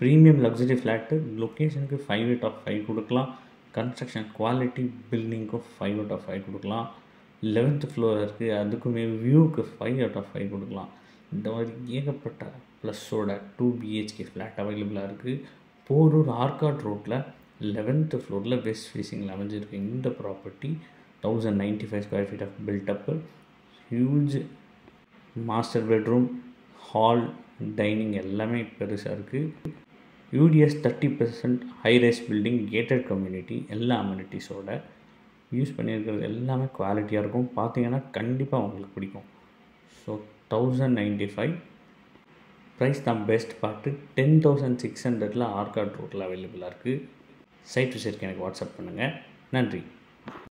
premium luxury flat லொக்கேஷனுக்கு five out of five கொடுக்கலாம் construction quality பில்டிங்க்கும் ஃபைவ் அவுட் ஆஃப் ஃபைவ் கொடுக்கலாம் eleventh floor இருக்குது அதுக்குமே வியூவுக்கு ஃபைவ் அவுட் ஆஃப் ஃபைவ் கொடுக்கலாம் இந்த மாதிரி ஏகப்பட்ட ப்ளஸ்ஸோட டூ பிஹெச்கே ஃப்ளாட் அவைலபிளாக இருக்குது போரூர் ஆர்காட் ரோட்டில் லெவன்த்து ஃப்ளோரில் வெஸ்ட் ஃபேஸிங்கில் அமைஞ்சிருக்கு இந்த property thousand ninety five square feet of built up huge master bedroom hall dining எல்லாமே பெருசாக இருக்குது UDS thirty percent high rise building gated community எல்லா அம்யூனிட்டிஸோட யூஸ் பண்ணியிருக்கிறது எல்லாமே குவாலிட்டியாக இருக்கும் பார்த்தீங்கன்னா கண்டிப்பாக உங்களுக்கு பிடிக்கும் so thousand ninety five price தான் best part ten thousand six ஹண்ட்ரடில் ஆர்காட் ரோட்டில் அவைலபிளாக இருக்குது சைட் விசிட்க்கு எனக்கு வாட்ஸ்அப் பண்ணுங்கள் நன்றி